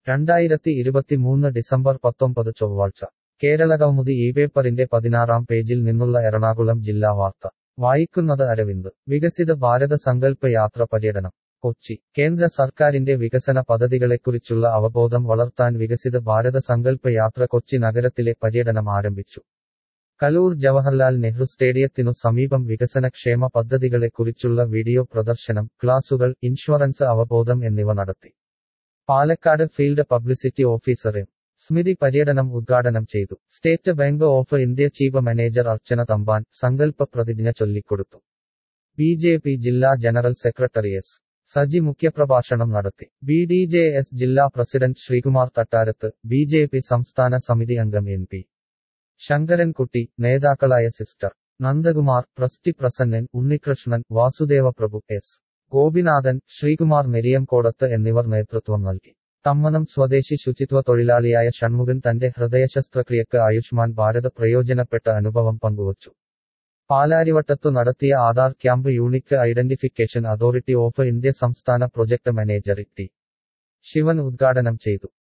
രണ്ടായിരത്തി ഇരുപത്തിമൂന്ന് ഡിസംബർ പത്തൊമ്പത് ചൊവ്വാഴ്ച കേരളകൗമുദി ഈ പേപ്പറിന്റെ പതിനാറാം പേജിൽ നിന്നുള്ള എറണാകുളം ജില്ലാ വാർത്ത വായിക്കുന്നത് അരവിന്ദ് വികസിത ഭാരത സങ്കല്പ യാത്ര പര്യടനം കൊച്ചി കേന്ദ്ര സർക്കാരിന്റെ വികസന പദ്ധതികളെക്കുറിച്ചുള്ള അവബോധം വളർത്താൻ വികസിത ഭാരത സങ്കല്പ യാത്ര കൊച്ചി നഗരത്തിലെ പര്യടനം ആരംഭിച്ചു കലൂർ ജവഹർലാൽ നെഹ്റു സ്റ്റേഡിയത്തിനു സമീപം വികസന ക്ഷേമ പദ്ധതികളെക്കുറിച്ചുള്ള വീഡിയോ പ്രദർശനം ക്ലാസുകൾ ഇൻഷുറൻസ് അവബോധം എന്നിവ നടത്തി Palakkad field publicity officer M Smithi പര്യടനം ഉദ്ഘാടനം ചെയ്തു State Bank of India chief manager Archana Thampan സങ്കല്പ പ്രതിജ്ഞ ചൊല്ലിക്കൊടുത്തു ബി ജെ പി ജില്ലാ ജനറൽ സെക്രട്ടറി എസ് സജി മുഖ്യപ്രഭാഷണം നടത്തി ബി ഡി ജെ എസ് ജില്ലാ president Sreekumar Thattarath B J P സംസ്ഥാന സമിതി അംഗം എൻ പി ശങ്കരൻകുട്ടി നേതാക്കളായ sister Nandakumar trustee Prasannan Unnikrishnan Vasudeva Prabhu S Gopinathan Sreekumar Neriyamkodath എന്നിവർ നേതൃത്വം നൽകി തമ്മനം സ്വദേശി ശുചിത്വ തൊഴിലാളിയായ ഷൺമുഖൻ തന്റെ ഹൃദയ ശസ്ത്രക്രിയക്ക് ആയുഷ്മാൻ ഭാരത് പ്രയോജനപ്പെട്ട അനുഭവം പങ്കുവച്ചു പാലാരിവട്ടത്തു നടത്തിയ Aadhaar camp Unique Identification Authority of India സംസ്ഥാന പ്രൊജക്ട് മാനേജർ ടി ശിവൻ ഉദ്ഘാടനം ചെയ്തു